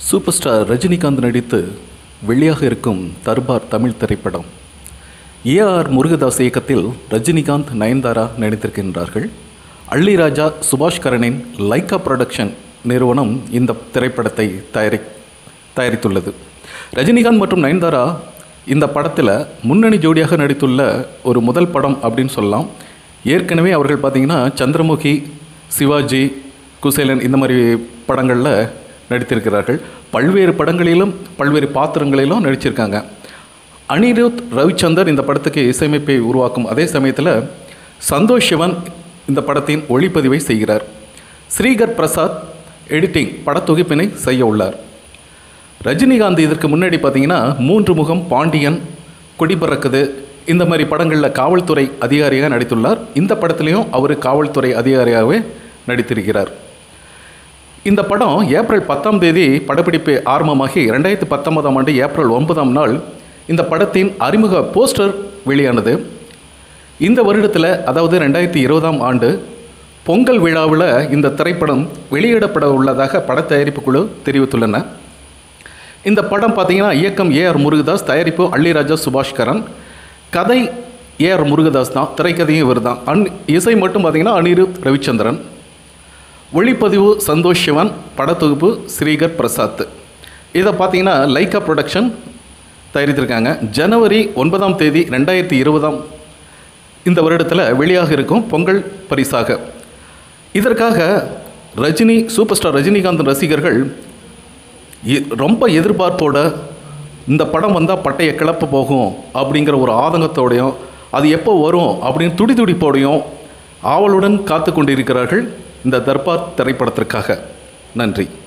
super star Rajinikanth நடித்து வெளியாக இருக்கும் தர்பார் தமிழ் திரைப்படம் ஏஆர் முருகதாஸ் இயக்கத்தில் ரஜினிகாந்த் நயன்தாரா நடித்திருக்கின்றார்கள் அள்ளிராஜா சுபாஷ் கரனின் லைக்கா புரொடக்ஷன் நிறுவனம் இந்த திரைப்படத்தை தயாரி தயாரித்துள்ளது ரஜினிகாந்த் மற்றும் நயன்தாரா இந்த படத்தில் முன்னணி ஜோடியாக நடித்துள்ள ஒரு முதல் படம் அப்படின்னு சொல்லலாம் ஏற்கனவே அவர்கள் பார்த்தீங்கன்னா சந்திரமுகி சிவாஜி குசேலன் இந்த மாதிரி படங்களில் நடித்திருக்கிறார்கள் பல்வேறு படங்களிலும் பல்வேறு பாத்திரங்களிலும் நடிச்சிருக்காங்க அனிருத் ரவிச்சந்தர் இந்த படத்துக்கு இசையமைப்பை உருவாக்கும் அதே சமயத்தில் சந்தோஷ் சிவன் இந்த படத்தின் ஒளிப்பதிவை செய்கிறார் ஸ்ரீகர் பிரசாத் எடிட்டிங் படத்தொகுப்பினை செய்ய உள்ளார் ரஜினிகாந்த் இதற்கு முன்னாடி பார்த்தீங்கன்னா மூன்று முகம் பாண்டியன் கொடி பறக்குது இந்த மாதிரி படங்களில் காவல்துறை அதிகாரியாக நடித்துள்ளார் இந்த படத்துலையும் அவர் காவல்துறை அதிகாரியாகவே நடித்திருக்கிறார் இந்த படம் ஏப்ரல் பத்தாம் தேதி படப்பிடிப்பு ஆரம்பமாகி ரெண்டாயிரத்தி பத்தொன்பதாம் ஆண்டு ஏப்ரல் ஒன்பதாம் நாள் இந்த படத்தின் அறிமுக போஸ்டர் வெளியானது இந்த வருடத்தில் அதாவது ரெண்டாயிரத்தி இருபதாம் ஆண்டு பொங்கல் விழாவில் இந்த திரைப்படம் வெளியிடப்பட உள்ளதாக பட தயாரிப்பு குழு தெரிவித்துள்ளன இந்த படம் பார்த்தீங்கன்னா இயக்கம் ஏஆர் முருகதாஸ் தயாரிப்பு அள்ளிராஜா சுபாஷ்கரன் கதை ஏஆர் முருகதாஸ் தான் திரைக்கதையும் இவர் தான் அன் இசை மட்டும் பார்த்தீங்கன்னா அனிருத் ரவிச்சந்திரன் ஒளிப்பதிவு சந்தோஷ் சிவன் படத்தொகுப்பு ஸ்ரீகர் பிரசாத் இதை பார்த்தீங்கன்னா லைக்கா ப்ரொடக்ஷன் தயாரித்திருக்காங்க ஜனவரி ஒன்பதாம் தேதி ரெண்டாயிரத்தி இருபதாம் இந்த வருடத்தில் வெளியாக இருக்கும் பொங்கல் பரிசாக இதற்காக ரஜினி சூப்பர் ஸ்டார் ரஜினிகாந்த் ரசிகர்கள் இ- ரொம்ப எதிர்பார்ப்போட இந்த படம் வந்தால் பட்டையை கிளப்ப போகும் அப்படிங்கிற ஒரு ஆதங்கத்தோடையும் அது எப்போ வரும் அப்படின்னு துடி துடிப்போடையும் ஆவலுடன் காத்து கொண்டிருக்கிறார்கள் இந்த தர்பார் திரைப்படத்திற்காக நன்றி